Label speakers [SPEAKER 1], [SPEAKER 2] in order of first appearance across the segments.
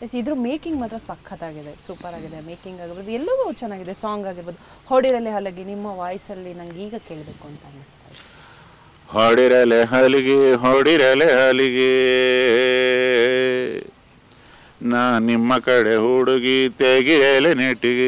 [SPEAKER 1] S ಇದ್ರ making ಮಾತ್ರ ಸಖತ್ತಾಗಿದೆ ಸೂಪರ್ ಆಗಿದೆ ಮೇಕಿಂಗ್ ಆಗಿರ್ಬೋದು ಎಲ್ಲವೂ ಚೆನ್ನಾಗಿದೆ ಸಾಂಗ್ ಆಗಿರ್ಬೋದು ಹೊಡಿರಲೆ ಹಲಗಿ ನಿಮ್ಮ ವಾಯ್ಸಲ್ಲಿ ನಂಗೆ ಈಗ ಕೇಳಬೇಕು ಅಂತ ಅನ್ನಿಸ್ತಾ ಇದೆ
[SPEAKER 2] ಹೊಡಿರಲೆ ಹಲಿಗೆ ಹೊಡಿರಲೆ ಹಲಿಗೆ ನಾ ನಿಮ್ಮ ಕಡೆ ಹುಡುಗಿ ತೆಗಿರಲೆ ನೆಟ್ಟಿಗೆ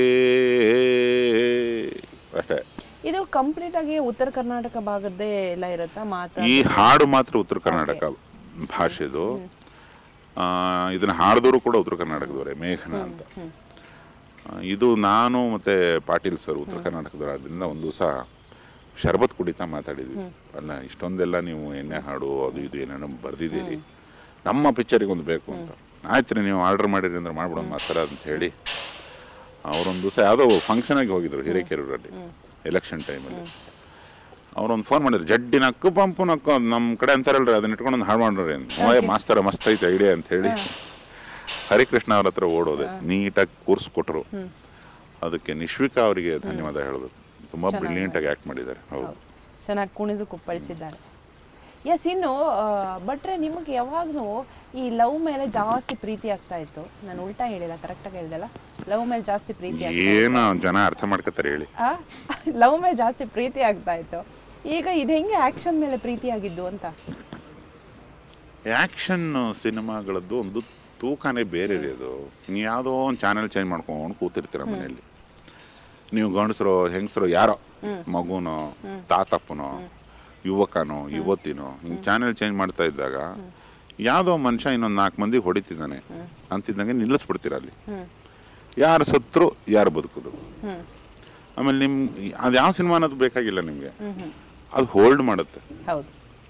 [SPEAKER 2] ಅಷ್ಟೇ
[SPEAKER 1] ಇದು ಕಂಪ್ಲೀಟ್ ಆಗಿ ಉತ್ತರ ಕರ್ನಾಟಕ ಭಾಗದ್ದೇ ಎಲ್ಲ ಇರುತ್ತಾ ಮಾತ್ರ
[SPEAKER 2] ಈ ಹಾಡು ಮಾತ್ರ ಉತ್ತರ ಕರ್ನಾಟಕ ಭಾಷೆದು ಆ, ಇದನ್ನ ಹಾಡಿದವರು ಕೂಡ ಉತ್ತರ ಕರ್ನಾಟಕದವರೇ ಮೇಘನ ಅಂತ ಆ, ಇದು ನಾನು ಮತ್ತೆ ಪಾಟೀಲ್ ಸರ್ ಉತ್ತರ ಕರ್ನಾಟಕದವರು ಅದರಿಂದ ಒಂದು ದಿವಸ ಶರಬತ್ ಕುಡಿತಾ ಮಾತಾಡಿದ್ವಿ ಅಲ್ಲ ಇಷ್ಟೊಂದೆಲ್ಲ ನೀವು ಎಣ್ಣೆ ಹಾಡು ಅದು ಇದು ಏನೇನೋ ಬರ್ದಿದ್ದೀರಿ ನಮ್ಮ ಪಿಕ್ಚರಿಗೆ ಒಂದು ಬೇಕು ಅಂತ ಆಯ್ತು ರೀ ನೀವು ಆರ್ಡರ್ ಮಾಡಿರಿ ಅಂದ್ರೆ ಮಾಡ್ಬಿಡೋಣ ಮಾತಾಡ ಅಂತ ಹೇಳಿ ಅವರೊಂದು ದಿವಸ ಯಾವುದೋ ಫಂಕ್ಷನಾಗಿ ಹೋಗಿದ್ರು ಹಿರೇಕೆರೂರಲ್ಲಿ ಎಲೆಕ್ಷನ್ ಟೈಮಲ್ಲಿ ಅವ್ರೊಂದು ಫೋನ್ ಮಾಡಿದ್ರು ಜಡ್ಡಿ ನಕ್ಕು ಪಂಪು ನಕ್ಕು ನಮ್ಮ ಕಡೆ ಅಂತಾರಲ್ರಿ ಅದನ್ನ ಇಟ್ಕೊಂಡು ಒಂದು ಹಾಡು ಮಾಡ್ರಿ ಓಯ್ ಮಾಸ್ತರ ಮಸ್ತ್ ಐತೆ ಐಡಿಯಾ ಅಂತ ಹೇಳಿ ಹರಿಕೃಷ್ಣ ಅವ್ರ ಹತ್ರ ಓಡೋದೆ ನೀಟಾಗಿ ಕೂರಿಸ್ಕೊಟ್ರು ಅದಕ್ಕೆ ನಿಶ್ವಿಕಾ ಅವರಿಗೆ ಧನ್ಯವಾದ ಹೇಳಬೇಕು ತುಂಬಾ ಬ್ರಿಲಿಯಂಟ್ ಆಗಿ ಆಕ್ಟ್ ಮಾಡಿದ್ದಾರೆ ಹೌದು
[SPEAKER 1] ಚೆನ್ನಾಗಿ ಕುಣಿದು ಕುಪ್ಪಳಿಸಿದ್ದಾರೆ ಎಸ್ ಇನ್ನು ಆ, ಭಟ್ರೆ ನಿಮಗೆ ಯಾವಾಗಲೂ ಈ ಲವ್ ಮೇಲೆ ಜಾಸ್ತಿ ಪ್ರೀತಿ ಆಗ್ತಾ ಇತ್ತು ನಾನು ಉಲ್ಟಾ ಹೇಳಿಲ್ಲ ಕರೆಕ್ಟಾಗಿ ಹೇಳ್ದಲ್ಲ ಲವ್ ಮೇಲೆ ಜಾಸ್ತಿ ಪ್ರೀತಿ ಆಗ್ತಾ
[SPEAKER 2] ಏನು ಜನ ಅರ್ಥ ಮಾಡ್ಕೊತಾರೆ ಹೇಳಿ
[SPEAKER 1] ಲವ್ ಮೇಲೆ ಜಾಸ್ತಿ ಪ್ರೀತಿ ಆಗ್ತಾ ಇತ್ತು ಈಗ ಇದು ಹೆಂಗೆ ಆಕ್ಷನ್ ಮೇಲೆ ಪ್ರೀತಿ ಆಗಿದ್ದು ಅಂತ
[SPEAKER 2] ಆ್ಯಕ್ಷನ್ ಸಿನಿಮಾಗಳದ್ದು ಒಂದು ತೂಕನೇ ಬೇರೆ ರೀ ಅದು ನೀವು ಯಾವುದೋ ಒಂದು ಚಾನೆಲ್ ಚೇಂಜ್ ಮಾಡ್ಕೊಂಡು ಕೂತಿರ್ತೀರ ಮನೆಯಲ್ಲಿ ನೀವು ಗಂಡಸರು ಹೆಂಗಸರು ಯಾರೋ ಮಗುನೋ ತಾತಪ್ಪನೋ ಯುವಕನೋ ಯುವತಿನೋ ಹಿಂಗೆ ಚಾನೆಲ್ ಚೇಂಜ್ ಮಾಡ್ತಾ ಇದ್ದಾಗ ಯಾವುದೋ ಮನುಷ್ಯ ಇನ್ನೊಂದು ನಾಲ್ಕು ಮಂದಿ ಹೊಡಿತಿದ್ದಾನೆ ಅಂತಿದ್ದಂಗೆ ನಿಲ್ಲಿಸ್ಬಿಡ್ತೀರ ಅಲ್ಲಿ ಯಾರು ಸತ್ರು ಯಾರು ಬದುಕುದು
[SPEAKER 1] ಹ್ಮ್
[SPEAKER 2] ಆಮೇಲೆ ನಿಮ್ ಅದು ಯಾವ ಸಿನಿಮಾ ಅನ್ನೋದು ಬೇಕಾಗಿಲ್ಲ ನಿಮಗೆ ಅದು ಹೋಲ್ಡ್ ಮಾಡುತ್ತೆ
[SPEAKER 1] ಹೌದು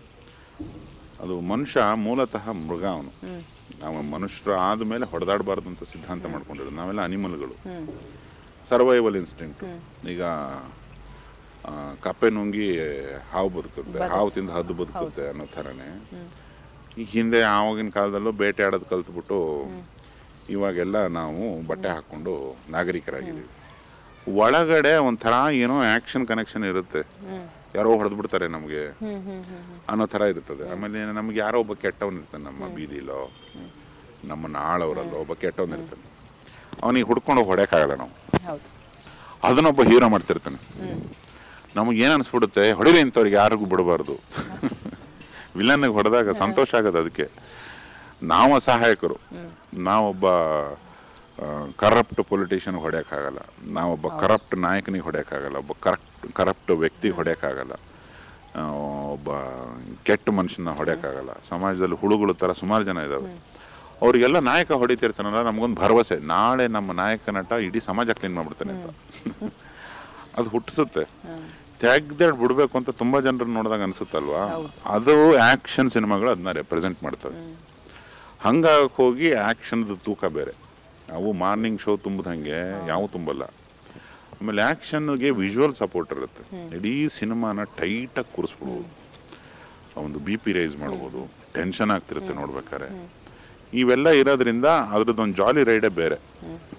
[SPEAKER 2] ಅದು ಮನುಷ್ಯ ಮೂಲತಃ ಮೃಗ ಅವನು ನಾವು ಮನುಷ್ಯರು ಆದಮೇಲೆ ಹೊಡೆದಾಡಬಾರ್ದು ಅಂತ ಸಿದ್ಧಾಂತ ಮಾಡ್ಕೊಂಡಿರೋದು ನಾವೆಲ್ಲ ಅನಿಮಲ್ಗಳು ಸರ್ವೈವಲ್ ಇನ್ಸ್ಟಿಂಕ್ಟ್ ಈಗ ಆ, ಕಪ್ಪೆ ನುಂಗಿ ಹಾವು ಬದುಕುತ್ತೆ ಹಾವು ತಿಂದು ಹದ್ದು ಬದುಕುತ್ತೆ ಅನ್ನೋ ಥರನೇ ಈ ಹಿಂದೆ ಆವಾಗಿನ ಕಾಲದಲ್ಲೂ ಬೇಟೆ ಆಡೋದು ಕಲ್ತ್ಬಿಟ್ಟು ಇವಾಗೆಲ್ಲ ನಾವು ಬಟ್ಟೆ ಹಾಕ್ಕೊಂಡು ನಾಗರಿಕರಾಗಿದ್ದೀವಿ ಒಳಗಡೆ ಒಂಥರ ಏನೋ ಆ್ಯಕ್ಷನ್ ಕನೆಕ್ಷನ್ ಇರುತ್ತೆ ಯಾರೋ ಹೊಡೆದು ಬಿಡ್ತಾರೆ ನಮಗೆ
[SPEAKER 1] ಹ್ಮ್ ಹ್ಮ್ ಹ್ಮ್ ಹ್ಮ್
[SPEAKER 2] ಅನ್ನೋ ಥರ ಇರ್ತದೆ ಆಮೇಲೆ ನಮ್ಗೆ ಯಾರೋ ಒಬ್ಬ ಕೆಟ್ಟವನು ಇರ್ತಾನೆ ನಮ್ಮ ಬೀದಿಲೋ ನಮ್ಮ ನಾಳವರಲ್ಲೋ ಒಬ್ಬ ಕೆಟ್ಟವನು ಇರ್ತಾನೆ ಅವನಿಗೆ ಹುಡ್ಕೊಂಡು ಹೊಡೆಯೋಕ್ಕಾಗಲ್ಲ ನಾವು
[SPEAKER 1] ಹೌದು
[SPEAKER 2] ಅದನ್ನೊಬ್ಬ ಹೀರೋ ಮಾಡ್ತಿರ್ತಾನೆ ನಮಗೆ ಏನು ಅನಿಸ್ಬಿಡುತ್ತೆ ಹೊಡಿರಿ ಇಂಥವ್ರಿಗೆ ಯಾರಿಗೂ ಬಿಡಬಾರ್ದು ವಿಲನ್ಗೆ ಹೊಡೆದಾಗ ಸಂತೋಷ ಆಗೋದು ಅದಕ್ಕೆ ನಾವು ಅಸಹಾಯಕರು ನಾವೊಬ್ಬ ಕರಪ್ಟ್ ಪೊಲಿಟಿಷಿಯನ್ ಹೊಡೆಯೋಕ್ಕಾಗಲ್ಲ ನಾವೊಬ್ಬ ಕರಪ್ಟ್ ನಾಯಕನಿಗೆ ಹೊಡೆಯೋಕ್ಕಾಗಲ್ಲ ಒಬ್ಬ ಕರಪ್ಟ್ ಕರಪ್ಟ್ ವ್ಯಕ್ತಿಗೆ ಹೊಡೆಯೋಕ್ಕಾಗಲ್ಲ ಆ, ಒಬ್ಬ ಕೆಟ್ಟ ಮನುಷ್ಯನ ಹೊಡೆಯೋಕ್ಕಾಗಲ್ಲ ಸಮಾಜದಲ್ಲಿ ಹುಳುಗಳು ಥರ ಸುಮಾರು ಜನ ಇದ್ದಾವೆ ಅವರಿಗೆಲ್ಲ ನಾಯಕ ಹೊಡಿತಿರ್ತಾನಲ್ಲ ನಮಗೊಂದು ಭರವಸೆ ನಾಳೆ ನಮ್ಮ ನಾಯಕ ನಟ ಇಡೀ ಸಮಾಜ ಕ್ಲೀನ್ ಮಾಡ್ಬಿಡ್ತಾನೆ ಅಂತ ಅದು ಹುಟ್ಟಿಸುತ್ತೆ ತೆಗ್ದಾಡ್ ಬಿಡ್ಬೇಕು ಅಂತ ತುಂಬಾ ಜನರನ್ನ ನೋಡಿದಾಗ ಅನ್ಸುತ್ತಲ್ವಾ ಅದು ಆಕ್ಷನ್ ಸಿನಿಮಾಗಳು ಅದನ್ನ ರೆಪ್ರೆಸೆಂಟ್ ಮಾಡ್ತವೆ ಹಂಗಾಗಿ ಹೋಗಿ ಆಕ್ಷನ್ದು ತೂಕ ಬೇರೆ ಅವು ಮಾರ್ನಿಂಗ್ ಶೋ ತುಂಬದಂಗೆ ಯಾವ ತುಂಬಲ್ಲ ಆಮೇಲೆ ಆ್ಯಕ್ಷನ್ಗೆ ವಿಜುವಲ್ ಸಪೋರ್ಟ್ ಇರುತ್ತೆ ಇಡೀ ಸಿನಿಮಾನ ಟೈಟಾಗಿ ಕೂರಿಸ್ಬಿಡ್ಬೋದು ಒಂದು ಬಿ ಪಿ ರೈಸ್ ಮಾಡ್ಬೋದು ಟೆನ್ಷನ್ ಆಗ್ತಿರುತ್ತೆ ನೋಡ್ಬೇಕಾದ್ರೆ ಇವೆಲ್ಲ ಇರೋದ್ರಿಂದ ಅದ್ರದ್ದೊಂದು ಜಾಲಿ ರೈಡೇ ಬೇರೆ